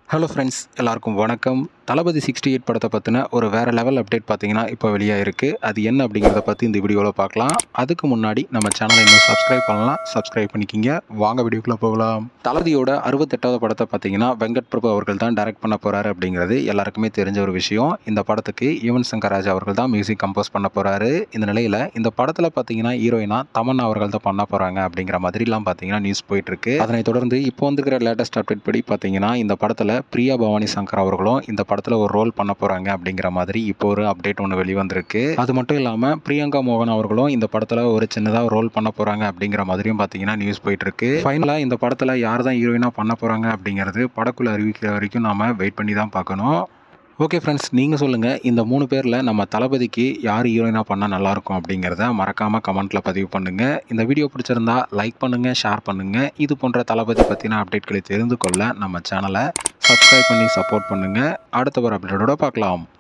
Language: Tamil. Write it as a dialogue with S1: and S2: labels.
S1: ஹலோ ஃப்ரெண்ட்ஸ் எல்லாருக்கும் வணக்கம் தளபதி சிக்ஸ்டி எயிட் படத்தை பற்றின ஒரு வேறு லெவல் அப்டேட் பார்த்தீங்கன்னா இப்போ வெளியாக இருக்குது அது என்ன அப்படிங்கிறத பற்றி இந்த வீடியோவில் பார்க்கலாம் அதுக்கு முன்னாடி நம்ம சேனலை இன்னும் சப்ஸ்கிரைப் பண்ணலாம் சப்ஸ்கிரைப் பண்ணிக்கிங்க வாங்க வீடியோக்குள்ளே போகலாம் தளபதியோட அறுபத்தெட்டாவது படத்தை பார்த்தீங்கன்னா வெங்கட் பிரபு அவர்கள் தான் டைரக்ட் பண்ண போகிறாரு அப்படிங்கிறது எல்லாருக்குமே தெரிஞ்ச ஒரு விஷயம் இந்த படத்துக்கு யுவன் சங்கர் ராஜா அவர்கள் தான் மியூசிக் கம்போஸ் பண்ண போகிறாரு இந்த நிலையில் இந்த படத்தில் பார்த்தீங்கன்னா ஹீரோயினா தமன்னா அவர்கள் தான் பண்ண போகிறாங்க அப்படிங்கிற மாதிரிலாம் பார்த்தீங்கன்னா நியூஸ் போயிட்டுருக்கு அதனை தொடர்ந்து இப்போ வந்துருக்கிற லேட்டஸ்ட் அப்டேட் படி பார்த்தீங்கன்னா இந்த படத்தில் பிரியா பவானி சங்கர் அவர்களும் இந்த படத்தில் ஒரு ரோல் பண்ண போகிறாங்க அப்படிங்கிற மாதிரி இப்போ ஒரு அப்டேட் ஒன்று வெளிவந்திருக்கு அது மட்டும் இல்லாமல் பிரியங்கா மோகன் அவர்களும் இந்த படத்தில் ஒரு சின்னதாக ரோல் பண்ண போகிறாங்க அப்படிங்கிற மாதிரியும் பார்த்தீங்கன்னா நியூஸ் போயிட்டுருக்கு ஃபைனலாக இந்த படத்தில் யார் தான் ஹீரோயினாக பண்ண போகிறாங்க அப்படிங்கிறது படக்குள்ள அறிவிக்கிற வரைக்கும் நாம் வெயிட் பண்ணி தான் பார்க்கணும் ஓகே ஃப்ரெண்ட்ஸ் நீங்கள் சொல்லுங்கள் இந்த மூணு பேரில் நம்ம தளபதிக்கு யார் ஹீரோயினாக பண்ணால் நல்லாயிருக்கும் அப்படிங்கிறத மறக்காமல் கமெண்ட்டில் பதிவு பண்ணுங்கள் இந்த வீடியோ பிடிச்சிருந்தா லைக் பண்ணுங்கள் ஷேர் பண்ணுங்கள் இது போன்ற தளபதி பற்றின அப்டேட்களை தெரிந்து கொள்ள நம்ம சேனலை சப்ஸ்கிரைப் பண்ணி சப்போர்ட் பண்ணுங்கள் அடுத்த ஒரு அப்டேட்டோட பார்க்கலாம்